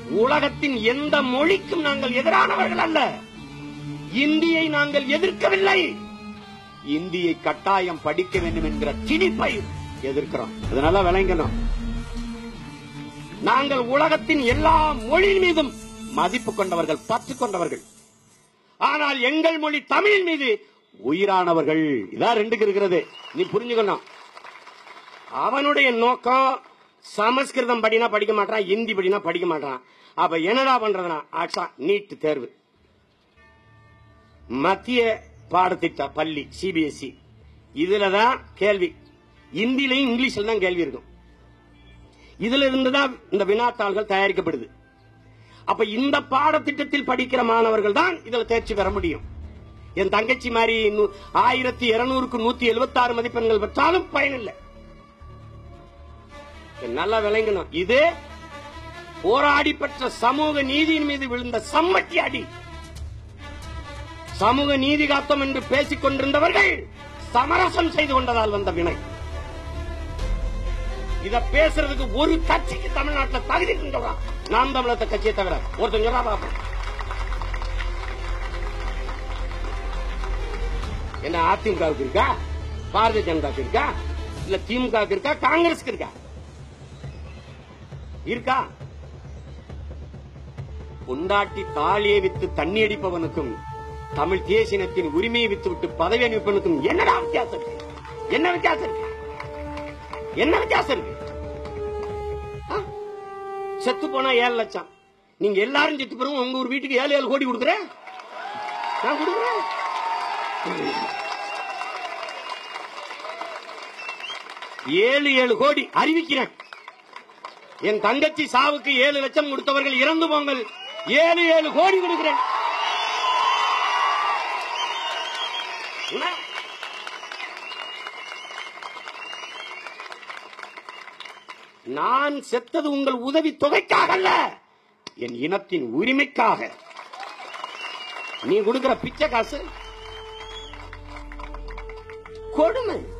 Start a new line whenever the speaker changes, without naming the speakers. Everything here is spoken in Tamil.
உலகத்தின் எந்த மொழிக்கும் நாங்கள் எதிரானவர்கள் அல்ல இந்தியை நாங்கள் எதிர்க்கவில்லை இந்தியை கட்டாயம் படிக்க வேண்டும் என்கிற திணிப்பை எதிர்க்கிறோம் அதனால விளங்கணும் நாங்கள் உலகத்தின் எல்லா மொழி மீதும் மதிப்பு கொண்டவர்கள் பற்று கொண்டவர்கள் ஆனால் எங்கள் மொழி தமிழ் மீது உயிரானவர்கள் இதான் ரெண்டுக்கு இருக்கிறது நீ புரிஞ்சுக்கணும் அவனுடைய நோக்கம் சமஸ்கிருதம் படினா படிக்க மாட்டான் ஹிந்தி படினா படிக்க மாட்டான் அப்ப என்னடா பண்றதுனா ஆச்சா நீட் தேர்வு மத்திய பாடத்திட்ட பள்ளி சிபிஎஸ்இ இதுலதான் கேள்வி இந்தியிலையும் இங்கிலீஷ்ல தான் கேள்வி இருக்கும் இதுல இருந்து தான் இந்த வினாத்தாள்கள் தயாரிக்கப்படுது அப்ப இந்த பாடத்திட்டத்தில் படிக்கிற மாணவர்கள் தான் இதுல தேர்ச்சி பெற முடியும் என் தங்கச்சி மாதிரி நூ- ஆயிரத்தி இருநூறுக்கு நூத்தி எழுபத்தி ஆறு மதிப்பெண்கள் பெற்றாலும் பயனில்லை இது நல்லா விளங்கணும் இது போராடி பெற்ற சமூக நீதியின் மீது விழுந்த சம்மட்டி அடி சமூக நீதி காத்தோம் என்று பேசிக் கொண்டிருந்தவர்கள் சமரசம் செய்து கொண்டதால் வந்த வினை இத பேசுறதுக்கு ஒரு கட்சிக்கு தமிழ்நாட்டில் தகுதி கொண்டவரா நாம் தமிழத்த கட்சியை தவிர ஒருத்தன் சொல்றா பாப்போம் என்ன அதிமுகவுக்கு இருக்கா பாரதிய ஜனதாக்கு இருக்கா இல்ல திமுகவுக்கு இருக்கா காங்கிரஸ்க்கு இருக்கா இருக்கா பொண்டாட்டி தாலியை வித்து தண்ணி அடிப்பவனுக்கும் தமிழ் தேசினத்தின் உரிமையை வித்து விட்டு பதவி அனுப்பவனுக்கும் என்னடா வித்தியாசம் இருக்கு என்ன வித்தியாசம் இருக்கு என்ன வித்தியாசம் இருக்கு ஆ? செத்து போனா ஏழு லட்சம் நீங்க எல்லாரும் செத்து பிறகு உங்க ஒரு வீட்டுக்கு ஏழு ஏழு கோடி கொடுக்குறேன் நான் கொடுக்குறேன் ஏழு ஏழு கோடி அறிவிக்கிறேன் என் தங்கச்சி சாவுக்கு ஏழு லட்சம் கொடுத்தவர்கள் இறந்து போங்கள் ஏழு ஏழு கோடி கொடுக்கிறேன் என்ன? நான் செத்தது உங்கள் உதவி தொகைக்காக அல்ல என் இனத்தின் உரிமைக்காக நீ கொடுக்கிற பிச்சை காசு கொடுமை